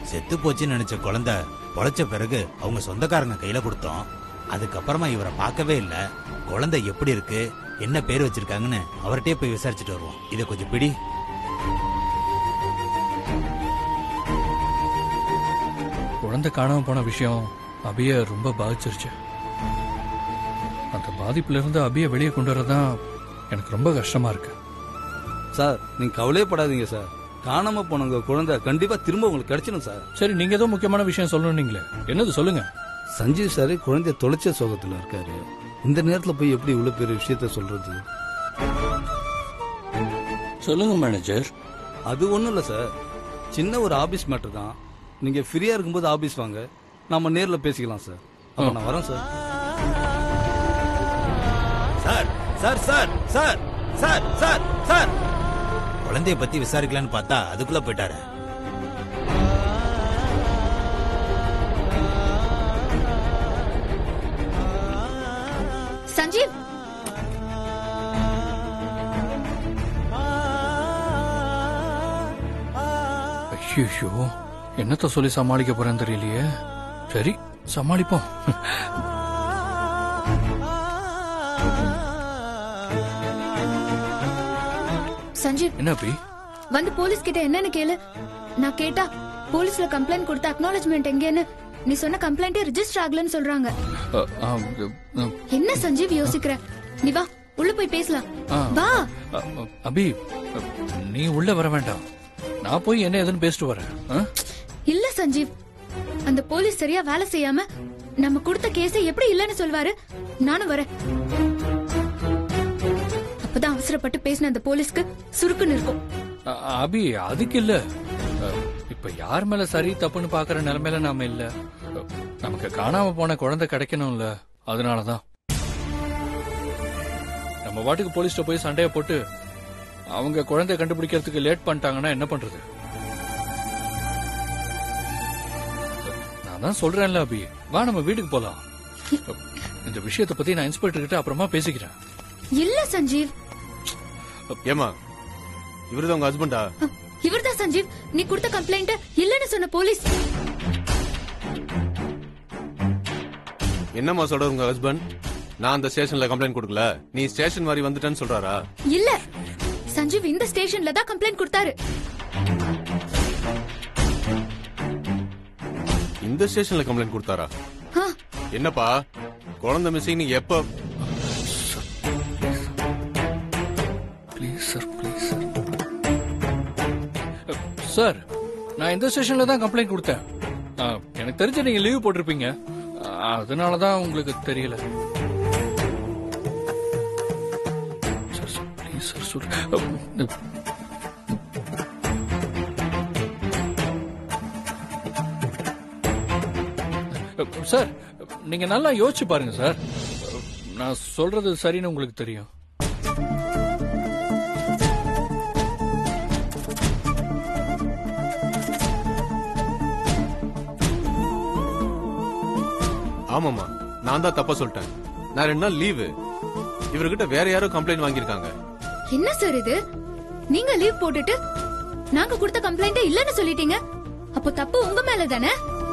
செத்து போச்சுன்னு நினைச்ச குழந்தை பொழைச்ச பிறகு அவங்க சொந்தக்காரங்க கையில கொடுத்தோம் அதுக்கப்புறமா இவரை பார்க்கவே இல்ல குழந்தை எப்படி இருக்கு என்ன பேர் வச்சிருக்காங்கன்னு அவர்கிட்டயே போய் விசாரிச்சுட்டு வருவோம் இதை கொஞ்சம் பிடி குழந்தை காணாம போன விஷயம் அபிய ரொம்ப பாதிச்சிருச்சு அந்த பாதிப்புல இருந்து அபிய வெளியே கொண்டு வரதான் எனக்கு ரொம்ப கஷ்டமா இருக்கு சார் நீங்க கவலையே படாதீங்க சார் காணாம போனவங்க குழந்தை கண்டிப்பா திரும்ப உங்களுக்கு கிடைச்சிடும் சார் சரி நீங்க ஏதோ முக்கியமான விஷயம் சொல்லணும்னீங்களே என்னது சொல்லுங்க சஞ்சீவ் சார் குழந்தைய தொலைச்ச சோகத்துல இருக்காரு இந்த நேரத்துல போய் எப்படி இவ்வளவு பெரிய விஷயத்த சொல்றது சொல்லுங்க மேனேஜர் அது ஒண்ணும் இல்ல சார் சின்ன ஒரு ஆபீஸ் மேட்டர் தான் நீங்க ஃப்ரீயா இருக்கும்போது ஆபீஸ் வாங்க நாம நேர்ல பேசிக்கலாம் சார் அப்ப நான் வரேன் sir sir sir sir sir sir sir sir குழந்தைய பத்தி விசாரிக்கலான்னு பார்த்தா அதுக்குள்ள போயிட்டாரு சஞ்சீவ் ஐயோ என்னத்த சொல்லி சமாளிக்க போறேன்னு தெரியலையே சரி சமாளிப்போம் சஞ்சீவ் என்ன அபி வந்து போலீஸ் கிட்ட என்னன்னு கேளு நான் கேட்டா போலீஸ்ல கம்ப்ளைண்ட் கொடுத்த அக்னாலஜ்மெண்ட் எங்கேன்னு நீ சொன்ன கம்ப்ளைண்டே ரெஜிஸ்டர் ஆகலன்னு சொல்றாங்க அ, ஆ, அ, என்ன சஞ்சீவ் யோசிக்கிற நீ வா உள்ள போய் பேசலாம் ஆ. வா அ, அ, அபி அ, நீ உள்ள வர வேண்டாம் நான் போய் என்ன ஏதுன்னு பேசிட்டு வரேன் ஆ? இல்ல சஞ்சீவ் அந்த போலீஸ் சரியா வேலை செய்யாம நம்ம கொடுத்த கேஸை எப்படி இல்லன்னு சொல்வாரு நானும் வரேன் அப்பதான் அவசரப்பட்டு பேசின அந்த போலீஸ்க்கு சுருக்குன்னு இருக்கும் அ, அபி அதுக்கு இல்ல அ, இப்ப யார் மேல சரி தப்புன்னு பாக்குற நிலைமையில நாம இல்ல அ, நமக்கு காணாம போன குழந்தை கிடைக்கணும்ல அதனாலதான் நம்ம வாட்டுக்கு போலீஸ்ட போய் சண்டைய போட்டு அவங்க குழந்தைய கண்டுபிடிக்கிறதுக்கு லேட் பண்ணிட்டாங்கன்னா என்ன பண்றது நான் தான் சொல்றேன்ல அபி வா நம்ம வீட்டுக்கு போலாம் இந்த விஷயத்தை பத்தி நான் இன்ஸ்பெக்டர் கிட்ட அப்புறமா பேசிக்கிறேன் இல்ல சஞ்சீவ் ஏமா இவருதான் உங்க ஹஸ்பண்டா இவர்தான் சஞ்சீவ் நீ கொடுத்த கம்ப்ளைண்ட் இல்லன்னு சொன்ன போலீஸ் என்னம்மா சொல்ற உங்க ஹஸ்பண்ட் நான் அந்த ஸ்டேஷன்ல கம்ப்ளைண்ட் கொடுக்கல நீ ஸ்டேஷன் மாதிரி வந்துட்டேன்னு சொல்றாரா இல்ல சஞ்சீவ் இந்த ஸ்டேஷன்ல தான் கம்ப்ளைண்ட் கொடுத்தாரு இந்த ஸ்டேஷன்ல கம்ப்ளைண்ட் கொடுத்தாரா ஆ, என்னப்பா குழந்தை மிஸ்ஸிங் நீ எப்ப ப்ளீஸ் சார் ப்ளீஸ் சார் நான் இந்த ஸ்டேஷன்ல தான் கம்ப்ளைண்ட் கொடுத்தேன் ஆ, எனக்கு தெரிஞ்ச நீங்க லீவ் போட்டிருப்பீங்க ஆ, அதனால தான் உங்களுக்கு தெரியல சார் சார் ப்ளீஸ் சார் சொல் சார் நீங்க நல்லா யோசிச்சு பாருங்க சார் நான் சொல்றது சரின்னு உங்களுக்கு தெரியும் ஆமாமா நான் தான் தப்பா சொல்லிட்டேன் நான் ரெண்டு நாள் லீவு இவர்கிட்ட வேற யாரோ கம்ப்ளைண்ட் வாங்கியிருக்காங்க என்ன சார் இது நீங்க லீவ் போட்டுட்டு நாங்க கொடுத்த கம்ப்ளைண்ட் இல்லன்னு சொல்லிட்டீங்க அப்போ தப்பு உங்க மேல தானே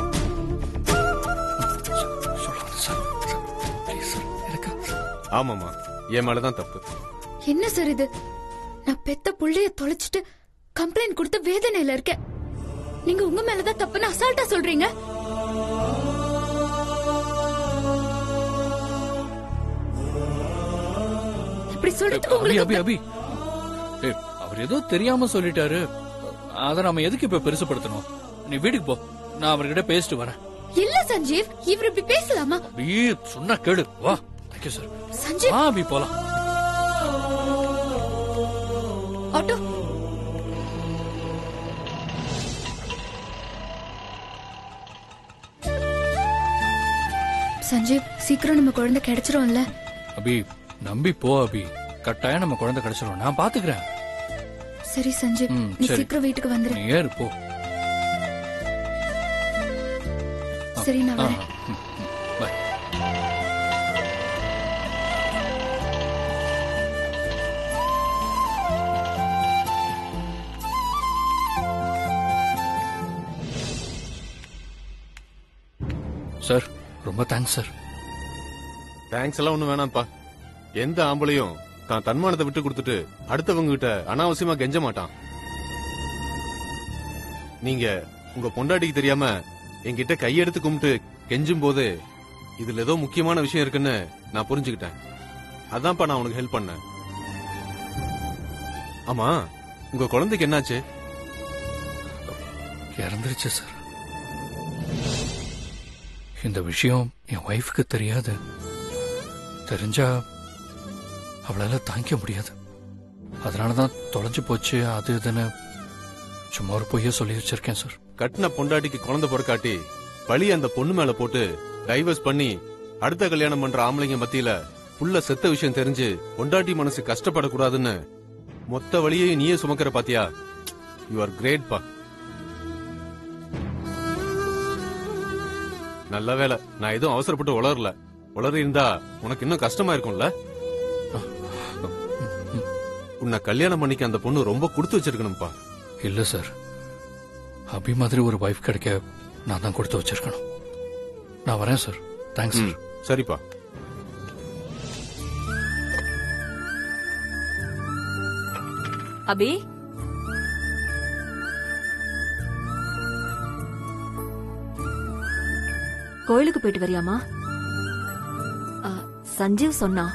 சொல்லாத சார் ப்ளீஸ் சார் எனக்கு ஆமாமா என் மேலதான் தப்பு என்ன சார் இது நான் பெத்த புள்ளைய தொலைச்சிட்டு கம்ப்ளைண்ட் கொடுத்த வேதனையில இருக்கேன் நீங்க உங்க மேலதான் தப்புன்னு அசால்ட்டா சொல்றீங்க இப்படி சொல்றதுக்கு அபி அபி உங்களுக்கு அபி ஏய், அவர் ஏதோ தெரியாம சொல்லிட்டாரு அத நாம எதுக்கு இப்ப பெருசுப்படுத்தணும் நீ வீட்டுக்கு போ நான் அவர்கிட்ட பேசிட்டு வரேன் இல்ல சஞ்சீவ் இவர் இப்படி பேசலாமா அபி சொன்னா கேளு வா தேங்க்யூ சார் சஞ்சீவ் வா அபி போலாம் ஆட்டோ சஞ்சீவ் சீக்கிரம் நம்ம குழந்தை கிடைச்சிரும்ல அபி நம்பி போ அபி கட்டாயம் நம்ம குழந்தை கிடைச்சிரும் நான் பாத்துக்கிறேன் சரி சஞ்சீவ் ம், நீ சரி. சீக்கிரம் வீட்டுக்கு வந்துரு நீ ஏறு போ சரி நான் ஆ, வரேன் ம், ம், bye. சார் ரொம்ப தேங்க்ஸ் சார் தேங்க்ஸ் எல்லாம் ஒண்ணும் வேணாம்ப்பா எந்த ஆம்பளையும் தான் தன்மானத்தை விட்டு கொடுத்துட்டு அடுத்தவங்க கிட்ட அனாவசியமா கெஞ்ச மாட்டான் நீங்க உங்க பொண்டாட்டிக்கு தெரியாம என்கிட்ட கையெடுத்து கும்பிட்டு கெஞ்சும் போது இதுல ஏதோ முக்கியமான விஷயம் இருக்குன்னு நான் புரிஞ்சுக்கிட்டேன் அதான்ப்பா நான் உனக்கு ஹெல்ப் பண்ணேன் ஆமா உங்க குழந்தைக்கு என்னாச்சு இறந்துருச்சு சார் இந்த விஷயம் என் ஒய்ஃப்க்கு தெரியாது தெரிஞ்சா அவளால தாங்கிக்க முடியாது அதனாலதான் தொலைஞ்சு போச்சு அது இதுன்னு சும்மா ஒரு பொய்ய சொல்லி வச்சிருக்கேன் சார் கட்டின பொண்டாட்டிக்கு குழந்தை பிறக்காட்டி பழி அந்த பொண்ணு மேல போட்டு டைவர்ஸ் பண்ணி அடுத்த கல்யாணம் பண்ற ஆம்பளைங்க மத்தியில புள்ள செத்த விஷயம் தெரிஞ்சு பொண்டாட்டி மனசு கஷ்டப்படக்கூடாதுன்னு மொத்த வழியையும் நீயே சுமக்கிற பாத்தியா யூ ஆர் கிரேட் பா நல்ல வேலை நான் எதுவும் அவசரப்பட்டு உளரல உளறி இருந்தா உனக்கு இன்னும் கஷ்டமா இருக்கும்ல உன்னை கல்யாணம் பண்ணிக்க அந்த பொண்ணு ரொம்ப கொடுத்து வச்சிருக்கணும்ப்பா இல்ல சார் அபி மாதிரி ஒரு ஒய்ஃப் கிடைக்க நான் தான் கொடுத்து வச்சிருக்கணும் நான் வரேன் சார் தேங்க்ஸ் சார் ம், சரிப்பா அபி கோயிலுக்கு போயிட்டு வரியாமா ஆ, சஞ்சீவ் சொன்னா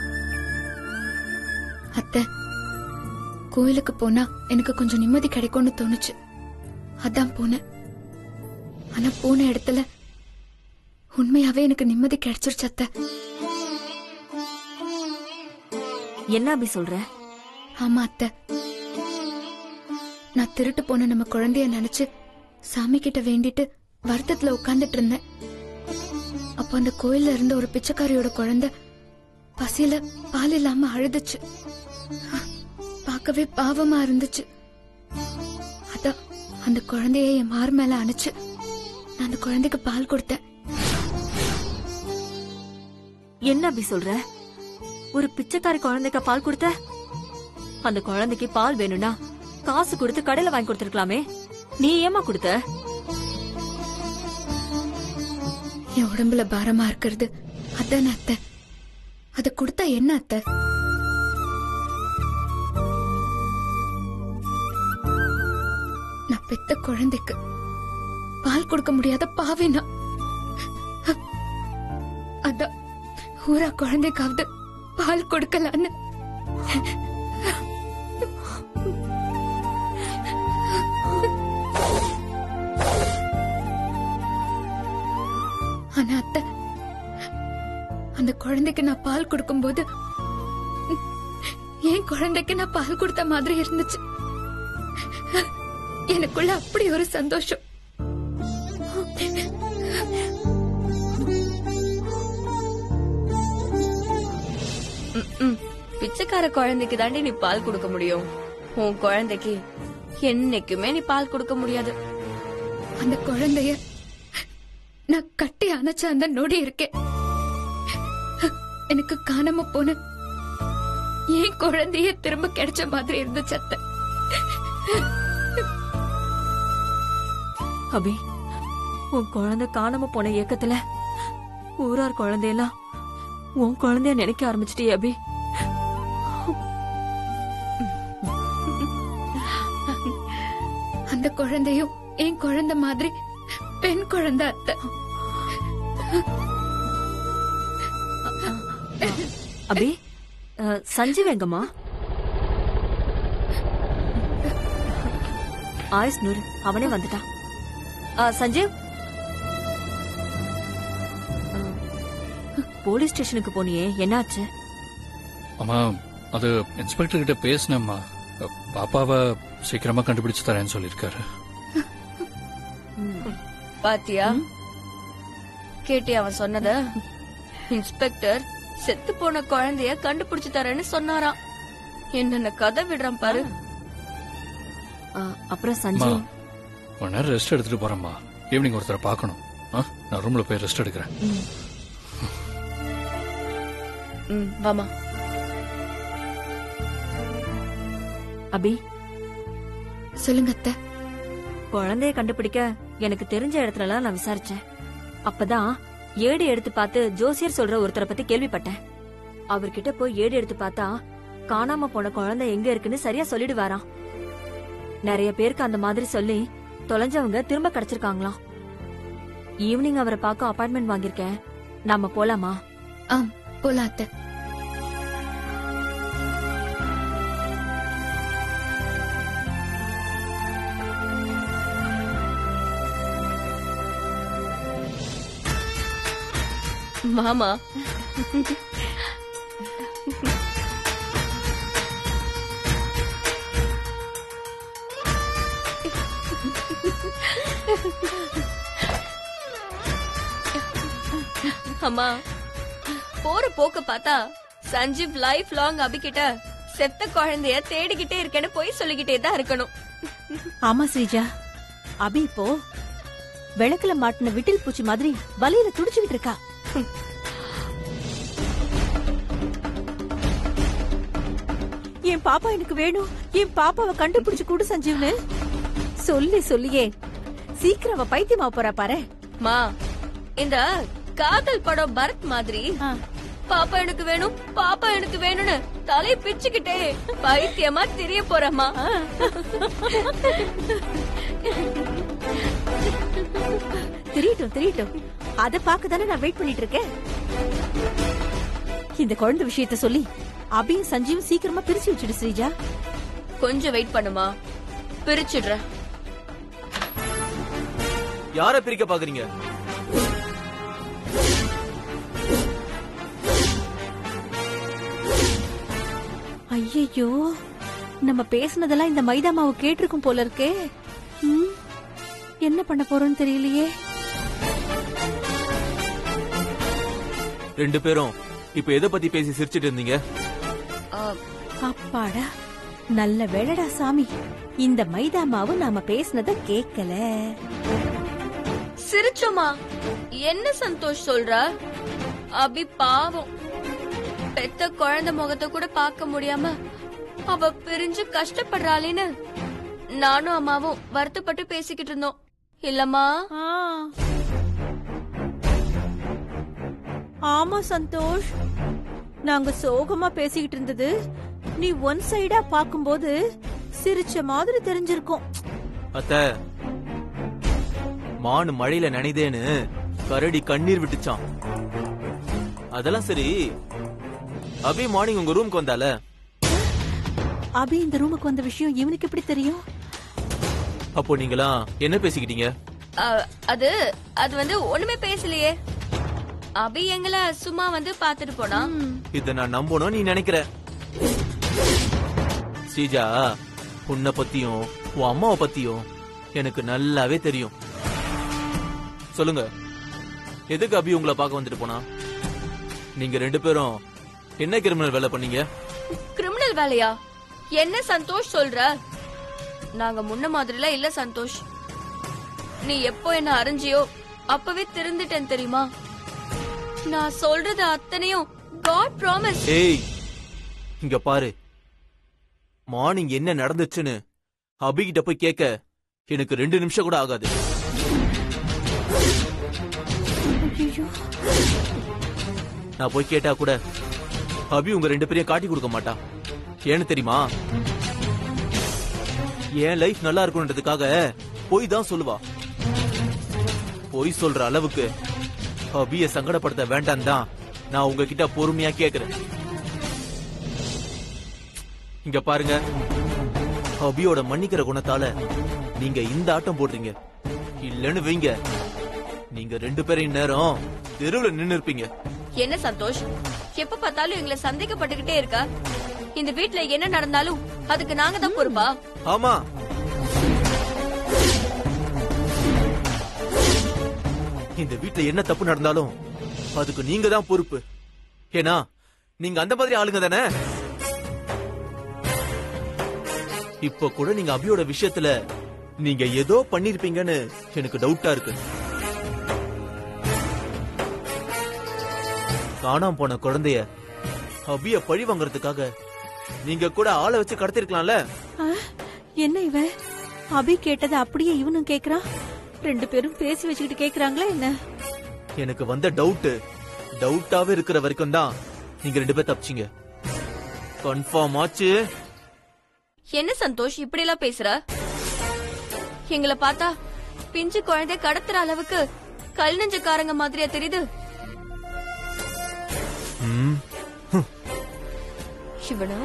அத்தை கோயிலுக்கு போனா எனக்கு கொஞ்சம் நிம்மதி கிடைக்கும்னு தோணுச்சு அதான் போனேன் ஆனா போன இடத்துல உண்மையாவே எனக்கு நிம்மதி கிடைச்சிருச்சு அத்தை என்ன அபி சொல்ற ஆமா அத்தை நான் திருட்டு போன நம்ம குழந்தைய நினைச்சு சாமி கிட்ட வேண்டிட்டு வருத்தத்துல உட்கார்ந்துட்டு இருந்தேன் அப்போ அந்த கோயில்ல இருந்த ஒரு பிச்சைக்காரியோட குழந்தை பசியில பால் இல்லாம அழுதுச்சு பார்க்கவே பாவமா இருந்துச்சு அதான் அந்த குழந்தைய என் மார் மேல அணைச்சு நான் அந்த குழந்தைக்கு பால் கொடுத்தேன் என்ன அபி சொல்ற ஒரு பிச்சைக்காரி குழந்தைக்கு பால் கொடுத்த அந்த குழந்தைக்கு பால் வேணும்னா காசு கொடுத்து கடையில வாங்கி கொடுத்திருக்கலாமே நீ ஏமா கொடுத்த என் உடம்புல பாரமா இருக்கிறது அதானே அத்தை அத கொடுத்தா என்ன அத்தை நான் பெத்த குழந்தைக்கு பால் கொடுக்க முடியாத பாவினா அதான் ஊரா குழந்தைக்காவது பால் கொடுக்கலான்னு ஆனா அத்தை அந்த குழந்தைக்கு நான் பால் கொடுக்கும்போது என் குழந்தைக்கு நான் பால் கொடுத்த மாதிரி இருந்துச்சு எனக்குள்ள அப்படி ஒரு சந்தோஷம் ம்ம். பிச்சைக்கார குழந்தைக்கு தாண்டி நீ பால் கொடுக்க முடியும் உன் குழந்தைக்கு என்னைக்குமே நீ பால் கொடுக்க முடியாது அந்த குழந்தைய நான் கட்டி அணைச்ச அந்த நொடி இருக்கேன் எனக்கு காணாம போன என் குழந்தைய திரும்ப கிடைச்ச மாதிரி இருந்துச்சு அத்தை அபி உன் குழந்தை காணாம போன இயக்கத்துல ஊரார் குழந்தையெல்லாம் உன் குழந்தைய நினைக்க ஆரம்பிச்சிட்டியே அபி அந்த குழந்தையும் என் குழந்தை மாதிரி பெண் குழந்தை அத்தை அபி அஹ், சஞ்சீவ் எங்கம்மா ஆயுஸ் நூறு அவனே வந்துட்டான் அஹ், சஞ்சீவ் அஹ், போலீஸ் ஸ்டேஷனுக்கு போனியே என்னாச்சு அம்மா அது இன்ஸ்பெக்டர் கிட்ட பேசினேம்மா பாப்பாவை சீக்கிரமா கண்டுபிடிச்சு தரேன்னு சொல்லியிருக்காரு பாத்தியா கேட்டியா அவன் சொன்னத இன்ஸ்பெக்டர் செத்து போன குழந்தைய கண்டுபிடிச்சு தரேன்னு சொன்னாராம் என்னென்ன கதை விடுறான் பாரு அஹ், அப்புறம் அம்மா சஞ்சீவ் ஒரு நேரம் ரெஸ்ட் எடுத்துட்டு போறேம்மா ஈவினிங் ஒருத்தரை பார்க்கணும் ஆ? நான் ரூம்ல போய் ரெஸ்ட் எடுக்கிறேன் ம் வாமா அபி சொல்லுங்க அத்தை குழந்தைய கண்டுபிடிக்க எனக்கு தெரிஞ்ச இடத்துல எல்லாம் நான் விசாரிச்சேன் அப்பதான் ஏடு எடுத்து பார்த்து ஜோசியர் சொல்ற ஒருத்தரை பத்தி கேள்விப்பட்டேன் அவர்கிட்ட போய் ஏடு எடுத்து பார்த்தா காணாம போன குழந்தை எங்க இருக்குன்னு சரியா சொல்லிடுவாராம் நிறைய பேருக்கு அந்த மாதிரி சொல்லி தொலைஞ்சவங்க திரும்ப கிடைச்சிருக்காங்களாம் ஈவினிங் அவரை பார்க்க அப்பாயின்மெண்ட் வாங்கியிருக்கேன் நாம போலாமா ஆம் போலாம் அத்தை மாமா அம்மா போற போக்க பார்த்தா சஞ்சீவ் லைஃப் லாங் அபிகிட்ட செத்த குழந்தைய தேடிக்கிட்டே இருக்கேன்னு போய் சொல்லிக்கிட்டே தான் இருக்கணும் ஆமா ஸ்ரீஜா அபி இப்போ விளக்குல மாட்டின விட்டில் பூச்சி மாதிரி வலியில துடிச்சுக்கிட்டு இருக்கா என் பாப்பா எனக்கு வேணும் என் பாப்பாவை கண்டுபிடிச்சு கூடு சஞ்சீவ்னு சொல்லி சொல்லியே சீக்கிரம் அவ பைத்தியமா போறா பாரு மா இந்த காதல் படம் பரத் மாதிரி பாப்பா எனக்கு வேணும் பாப்பா எனக்கு வேணும்னு தலையை பிச்சுக்கிட்டே பைத்தியமா தெரிய போறமா தெரியட்டும் தெரியட்டும் அத பாக்க தானே நான் வெயிட் பண்ணிட்டு இருக்கேன் இந்த குழந்தை விஷயத்த சொல்லி அபியும் சஞ்சீவும் சீக்கிரமா பிரிச்சு வச்சுடு ஸ்ரீஜா கொஞ்சம் வெயிட் பண்ணுமா பிரிச்சுடுறேன் யார பிரிக்க பாக்குறீங்க ஐயையோ நம்ம பேசுனதெல்லாம் இந்த மைதா மாவு கேட்டிருக்கும் போல இருக்கே ம், என்ன பண்ண போறோம்னு தெரியலையே ரெண்டு பேரும் இப்ப எதை பத்தி பேசி சிரிச்சிட்டு இருந்தீங்க ஆ, அப்பாடா நல்ல வேளடா சாமி இந்த மைதா மாவு நாம பேசுனத கேக்கல சிரிச்சோமா என்ன சந்தோஷ் சொல்ற அபி பாவம் பெத்த குழந்தை முகத்தை கூட பார்க்க முடியாம அவ பிரிஞ்சு கஷ்டப்படுறாளேன்னு நானும் அம்மாவும் வருத்தப்பட்டு பேசிக்கிட்டு இருந்தோம் இல்லம்மா ஆ. ஆமா சந்தோஷ் நாங்க சோகமா பேசிக்கிட்டு இருந்தது நீ ஒன் சைடா பாக்கும்போது சிரிச்ச மாதிரி தெரிஞ்சிருக்கும் அத்த மான் மழையில நனைதேன்னு கரடி கண்ணீர் விட்டுச்சான் அதெல்லாம் சரி அபி மார்னிங் உங்க ரூமுக்கு வந்தால அபி இந்த ரூமுக்கு வந்த விஷயம் இவனுக்கு எப்படி தெரியும் அப்போ நீங்களாம் என்ன பேசிக்கிட்டீங்க ஆ, அது அது வந்து ஒண்ணுமே பேசலையே அபி எங்களை சும்மா வந்து பாத்துட்டு போனா இத நான் நம்பணும் நீ நினைக்கிற ஸ்ரீஜா உன்னை பத்தியும் உன் அம்மாவை பத்தியும் எனக்கு நல்லாவே தெரியும் சொல்லுங்க எதுக்கு அபி உங்களை பார்க்க வந்துட்டு போனா நீங்க ரெண்டு பேரும் என்ன கிரிமினல் வேலை பண்ணீங்க கிரிமினல் வேலையா என்ன சந்தோஷ் சொல்ற நாங்க முன்ன மாதிரிலாம் இல்ல சந்தோஷ் நீ எப்போ என்ன அறிஞ்சியோ அப்பவே திருந்துட்டேன் தெரியுமா நான் சொல்றது அத்தனையும் காட் ப்ராமிஸ் ஏய் இங்க பாரு மார்னிங் என்ன நடந்துச்சுன்னு அபி கிட்ட போய் கேட்க எனக்கு ரெண்டு நிமிஷம் கூட ஆகாது நான் போய் கேட்டா கூட அபி உங்க ரெண்டு பேரையும் காட்டி கொடுக்க மாட்டா ஏன்னு தெரியுமா என் லைஃப் நல்லா இருக்கணுன்றதுக்காக போய் தான் சொல்லுவா பொய் சொல்ற அளவுக்கு அபிய சங்கடப்படுத்த வேண்டாம் தான் நான் உங்ககிட்ட பொறுமையா கேக்குறேன் இங்க பாருங்க அபியோட மன்னிக்கிற குணத்தால நீங்க இந்த ஆட்டம் போடுறீங்க இல்லன்னு வைங்க நீங்க ரெண்டு பேரும் நேரம் தெருவுல நின்னு இருப்பீங்க என்ன சந்தோஷ் எப்ப பார்த்தாலும் எங்களை சந்தேகப்பட்டுக்கிட்டே இருக்க இந்த வீட்ல என்ன நடந்தாலும் அதுக்கு நாங்க தான் பொறுப்பா ஆமா இந்த வீட்ல என்ன தப்பு நடந்தாலும் அதுக்கு நீங்க தான் பொறுப்பு ஏன்னா நீங்க அந்த மாதிரி ஆளுங்க தானே இப்ப கூட நீங்க அபியோட விஷயத்துல நீங்க ஏதோ பண்ணிருப்பீங்கன்னு எனக்கு டவுட்டா இருக்கு காணாம போன குழந்தைய அபிய பழி வாங்குறதுக்காக நீங்க கூட ஆளை வச்சு கடத்திருக்கலாம்ல ஆ, என்ன இவன் அபி கேட்டதை அப்படியே இவனும் கேக்குறான் ரெண்டு பேரும் பேசி வச்சுக்கிட்டு கேக்குறாங்களா என்ன எனக்கு வந்த டவுட் டவுட்டாவே இருக்கிற வரைக்கும் தான் நீங்க ரெண்டு பேர் தப்பிச்சீங்க கன்ஃபார்ம் ஆச்சு என்ன சந்தோஷ் இப்படி எல்லாம் பேசுற எங்களை பார்த்தா பிஞ்சு குழந்தை கடத்துற அளவுக்கு கல் நெஞ்சக்காரங்க மாதிரியா தெரியுது ம், இவனா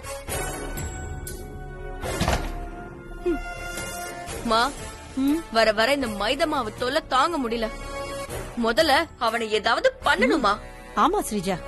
ஹம். மா வர வர இந்த மைதா மாவு தொல்லை தாங்க முடியல முதல்ல அவனை ஏதாவது பண்ணணுமா ஆமா ஸ்ரீஜா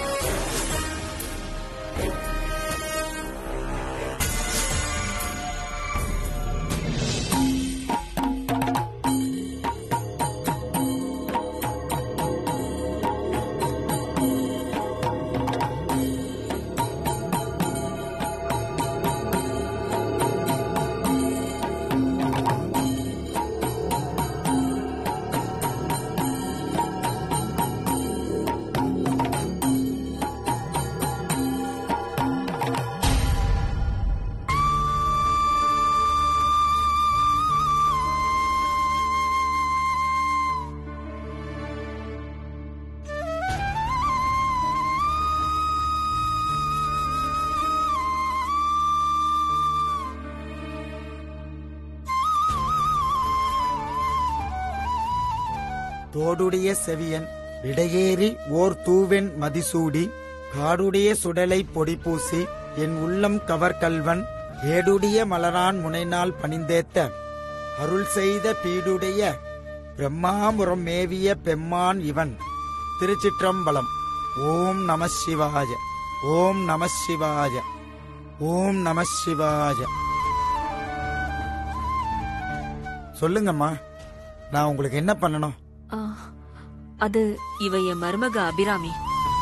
தோடுடைய செவியன் விடையேறி ஓர் தூவென் மதிசூடி காடுடைய சுடலை பொடி பூசி என் உள்ளம் கவர்கல்வன் ஏடுடைய மலரான் முனைநாள் பணிந்தேத்த அருள் செய்த பீடுடைய பிரம்மாபுரம் மேவிய பெம்மான் இவன் திருச்சிற்றம்பலம் ஓம் நம சிவாய ஓம் நம சிவாய ஓம் நம சிவாய சொல்லுங்கம்மா நான் உங்களுக்கு என்ன பண்ணணும் ஆ, அது இவ என் மருமக அபிராமி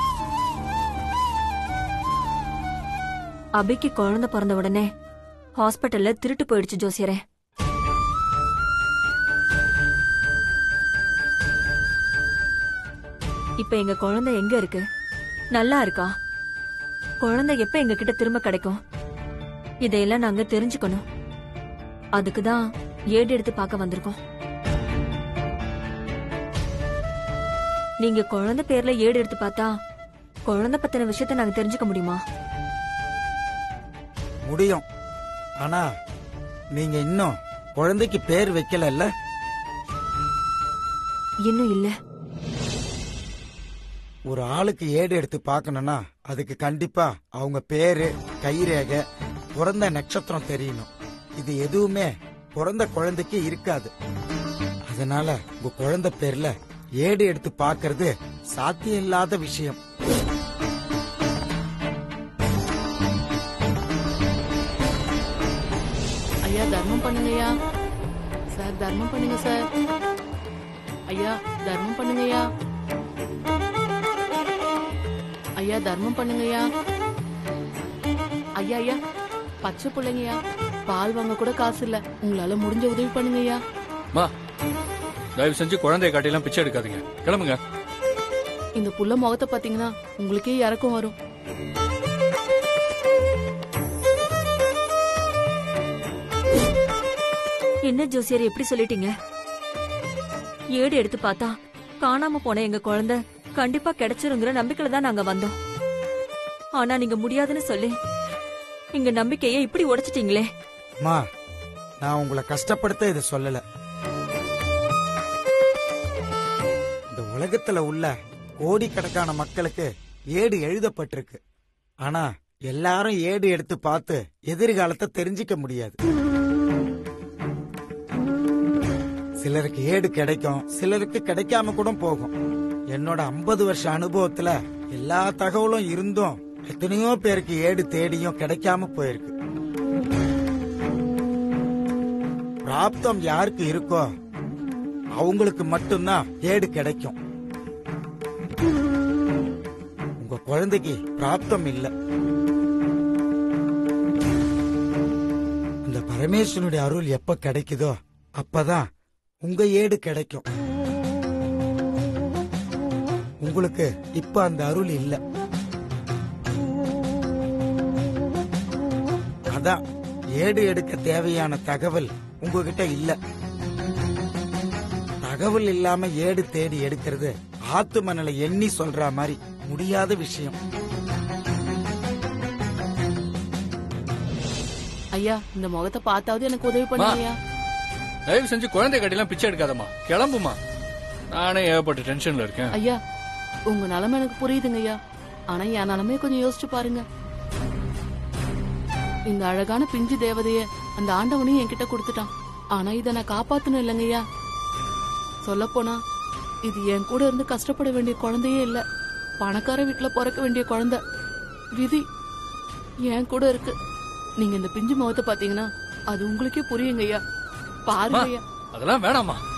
அபிக்கு குழந்தை பிறந்த உடனே ஹாஸ்பிட்டல்ல திருட்டு போயிடுச்சு ஜோசியரே இப்ப எங்க குழந்தை எங்க இருக்கு நல்லா இருக்கா குழந்தை எப்ப எங்க கிட்ட திரும்ப கிடைக்கும் இதையெல்லாம் நாங்க தெரிஞ்சுக்கணும் அதுக்கு தான் ஏடு எடுத்து பார்க்க வந்திருக்கோம் நீங்க குழந்தை பேர்ல ஏடு எடுத்து பார்த்தா குழந்தை பத்தின விஷயத்த நாங்க தெரிஞ்சுக்க முடியுமா முடியும் ஆனா நீங்க இன்னும் குழந்தைக்கு பேர் வைக்கலல்ல இன்னும் இல்ல ஒரு ஆளுக்கு ஏடு எடுத்து பார்க்கணும்னா அதுக்கு கண்டிப்பா அவங்க பேரு கைரேகை பிறந்த நட்சத்திரம் தெரியணும் இது எதுவுமே பிறந்த குழந்தைக்கு இருக்காது அதனால உங்க குழந்தை பேர்ல ஏடு எடுத்து பார்க்கிறது சாத்தியம் இல்லாத விஷயம் ஐயா தர்மம் பண்ணுங்கய்யா சார் தர்மம் பண்ணுங்க சார் ஐயா தர்மம் பண்ணுங்கய்யா ஐயா தர்மம் பண்ணுங்கய்யா ஐயா ஐயா பச்சை பிள்ளைங்கய்யா பால் வாங்க கூட காசு இல்ல உங்களால முடிஞ்ச உதவி பண்ணுங்கய்யா மா தயவு செஞ்சு குழந்தைய காட்டிலாம் பிச்சை எடுக்காதீங்க கிளம்புங்க இந்த புள்ள முகத்தை பாத்தீங்கன்னா உங்களுக்கே இறக்கம் வரும் என்ன ஜோசியர் எப்படி சொல்லிட்டீங்க ஏடு எடுத்து பார்த்தா காணாம போன எங்க குழந்தை கண்டிப்பா கிடைச்சிருங்கிற நம்பிக்கையில தான் நாங்க வந்தோம் ஆனா நீங்க முடியாதுன்னு சொல்லி எங்க நம்பிக்கையை இப்படி உடைச்சிட்டீங்களே மா நான் உங்களை கஷ்டப்படுத்த இதை சொல்லல இந்த உலகத்துல உள்ள கோடிக்கணக்கான மக்களுக்கு ஏடு எழுதப்பட்டிருக்கு ஆனா எல்லாரும் ஏடு எடுத்து பார்த்து எதிர்காலத்தை தெரிஞ்சுக்க முடியாது சிலருக்கு ஏடு கிடைக்கும் சிலருக்கு கிடைக்காம கூட போகும் என்னோட 50 வருஷ அனுபவத்துல எல்லா தகவலும் இருந்தும் எத்தனையோ பேருக்கு ஏடு தேடியும் கிடைக்காம போயிருக்கு பிராப்தம் யாருக்கு இருக்கோ அவங்களுக்கு மட்டும்தான் ஏடு கிடைக்கும் உங்க குழந்தைக்கு பிராப்தம் இல்ல இந்த பரமேஸ்வரனுடைய அருள் எப்ப கிடைக்குதோ அப்பதான் உங்க ஏடு கிடைக்கும் உங்களுக்கு இப்ப அந்த அருள் இல்ல அதான் ஏடு எடுக்க தேவையான தகவல் உங்ககிட்ட இல்ல தகவல் இல்லாம ஏடு தேடி எடுக்கிறது ஆத்து மணலை எண்ணி சொல்ற மாதிரி முடியாத விஷயம் ஐயா இந்த முகத்தை பார்த்தாவது எனக்கு உதவி பண்ணுங்கய்யா தயவு செஞ்சு குழந்தை கட்டிலாம் பிச்சை எடுக்காதம்மா கிளம்புமா நானே ஏகப்பட்ட டென்ஷன்ல இருக்கேன் ஐயா உங்க நிலைமை எனக்கு புரியுதுங்க ஐயா ஆனா என் நிலைமைய கொஞ்சம் யோசிச்சு பாருங்க இந்த அழகான பிஞ்சு தேவதைய அந்த ஆண்டவனையும் என்கிட்ட கொடுத்துட்டான் ஆனா இத நான் காப்பாத்தணும் இல்லைங்கய்யா சொல்ல போனா இது என் கூட இருந்து கஷ்டப்பட வேண்டிய குழந்தையே இல்ல பணக்கார வீட்டுல பிறக்க வேண்டிய குழந்தை விதி என் கூட இருக்கு நீங்க இந்த பிஞ்சு முகத்தை பாத்தீங்கன்னா அது உங்களுக்கே புரியுங்க ஐயா பாருங்க ஐயா அதெல்லாம் வேணாமா